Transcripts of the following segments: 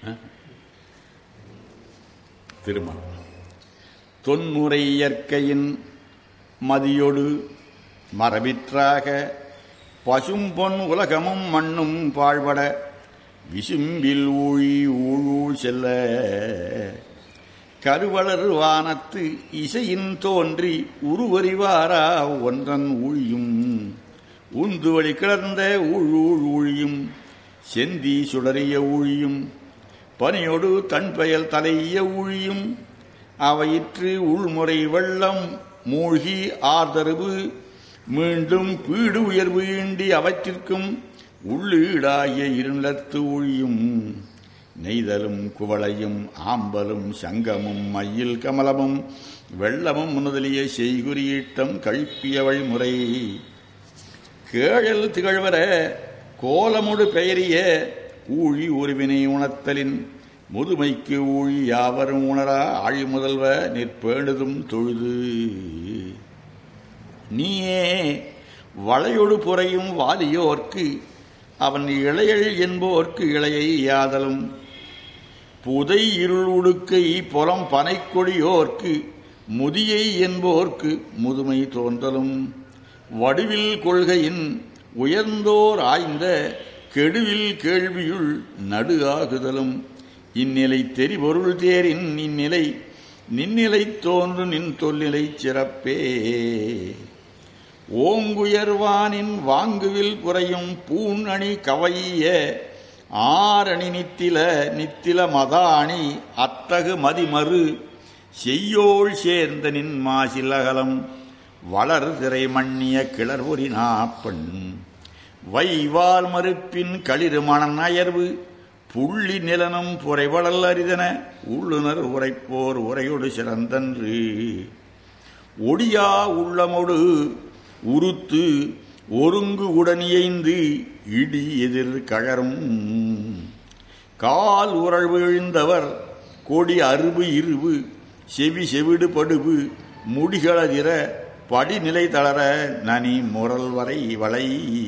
திருமல் தொன்முறை இயற்கையின் மதியொடு மரபிற்றாக பசும்பொன் உலகமும் மண்ணும் பாழ்பட விசும்பில் ஊழி ஊழூழ் செல்ல கருவளர் வானத்து இசையின் தோன்றி உருவறிவாரா ஒன்றன் ஊழியும் உந்து வழி கிளர்ந்த ஊழூழ் ஊழியும் செந்தி சுடறிய ஊழியும் பனியொடு தன்பெயல் தலைய ஊழியும் அவையிற்று உள்முறை வெள்ளம் மூழ்கி ஆர்தரவு மீண்டும் பீடு உயர்வு ஈண்டி அவற்றிற்கும் உள்ளீடாகிய இருநிலத்து ஊழியும் நெய்தலும் குவளையும் ஆம்பலும் சங்கமும் மயில் கமலமும் வெள்ளமும் முதலிய செய்குறியீட்டம் கழிப்பிய வழிமுறை கேழல் திகழ்வர கோலமுடு பெயரிய ஊழி உருவினை உணர்த்தலின் முதுமைக்கு ஊழி யாவரும் உணரா ஆழி முதல்வ நிற்பேணுதும் தொழுது நீயே வளையொடு புறையும் வாலியோர்க்கு அவன் இளையள் என்போர்க்கு இளையை யாதலும் புதை இருள் உடுக்கை புறம் பனைக்கொடியோர்க்கு முதியை என்போர்க்கு முதுமை தோன்றலும் வடிவில் கொள்கையின் உயர்ந்தோர் ஆய்ந்த கெடுவில் கேள்வியுள் நடு ஆகுதலும் இந்நிலை தெரிபொருள் தேரின் இந்நிலை நின்னிலை தோன்று நின் தொல்நிலை சிறப்பே ஓங்குயர்வானின் வாங்குவில் குறையும் பூண் அணி கவைய ஆரணி நித்தில நித்தில மதாணி அத்தகு மதிமறு செய்யோள் சேர்ந்த நின் மாசிலகலம் வளர் திரை மண்ணிய கிளர்வொரி நாப்பெண் வைவால் மறுப்பின் களிறு மணன் அயர்வு புள்ளி நிலனும் புரைவளல் அரிதன உள்ளுணர் உரைப்போர் உரையொடு சிறந்தன்று ஒடியா உள்ளமொடு உருத்து ஒருங்கு உடனியைந்து இடி எதிர் கழரும் கால் உரள் விழுந்தவர் கொடி அருவு இருவு செவி செவிடு படுவு முடிகளதிர படிநிலை தளர நனி முரல் வரை வளை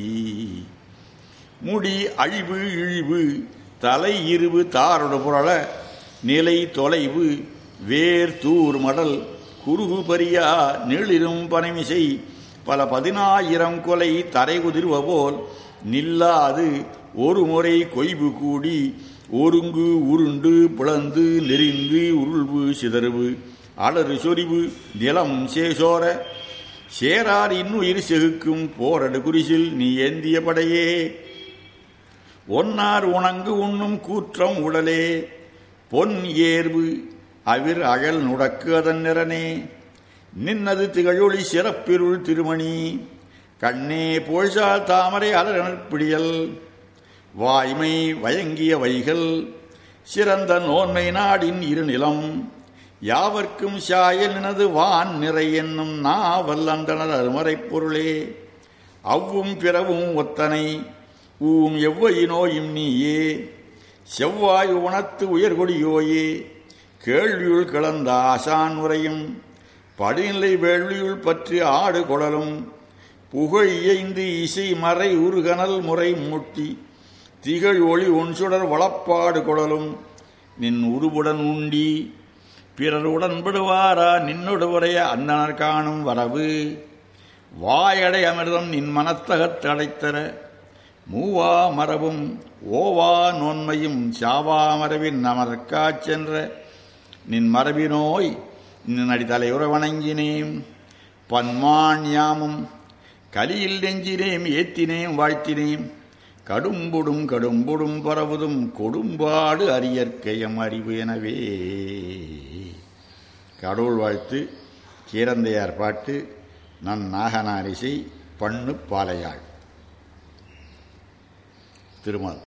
முடி அழிவு இழிவு தலை இருவு தாரொடு புரள நிலை தொலைவு வேர் தூர் மடல் குறுகு பரியா நெளிரும் பனைமிசை பல பதினாயிரம் கொலை தரை உதிர்வ போல் நில்லாது ஒரு முறை கொய்வு கூடி ஒருங்கு உருண்டு புலந்து நெறிந்து உருள்வு சிதறுவு அலறு சொறிவு நிலம் சேசோர சேரார் இன்னுயிர் செகுக்கும் போரடு குறிசில் நீ ஏந்திய படையே ஒன்னார் உணங்கு உண்ணும் கூற்றம் உடலே பொன் ஏர்வு அவிர் அழல் நுடக்கு அதன் நிறனே நின்னது திகழொளி சிறப்பிருள் திருமணி கண்ணே போழ்சால் தாமரை அலரப்பிடியல் வாய்மை வயங்கிய வைகள் சிறந்த நோன்மை நாடின் இருநிலம் யாவர்க்கும் சாயலினது வான் நிறை என்னும் நாவல் அந்தனர் அருமறைப் பொருளே அவ்வும் பிறவும் ஒத்தனை ஊம் எவ்வையினோயும் நீயே செவ்வாய் உணத்து உயர்கொடியோயே கேள்வியுள் கிளந்த ஆசான் உரையும் படிநிலை வேள்வியுள் பற்றி ஆடு குடலும் புகழ் இயைந்து இசை மறை உருகனல் முறை முட்டி திகழ் ஒளி ஒன்சுடர் வளப்பாடு குடலும் நின் உருவுடன் உண்டி பிறர் உடன்படுவாரா நின்னொடு உரைய அந்தனர் காணும் வரவு வாயடை அமிர்தம் நின் மனத்தகத்தடைத்தர மூவா மரபும் ஓவா நோன்மையும் சாவா மரபின் நமர்க்காச் சென்ற நின் மரபினோய் நின் அடித்தலையுற வணங்கினேம் பன்மான் யாமும் கலியில் நெஞ்சினேம் ஏத்தினேம் வாழ்த்தினேம் கடும்புடும் கடும்புடும் பரவுதும் கொடும்பாடு அரியற்கையம் அறிவு எனவே கடவுள் வாழ்த்து கீரந்தையார் பாட்டு நன் நாகனாரிசை பண்ணு பாலையாள் திருமால்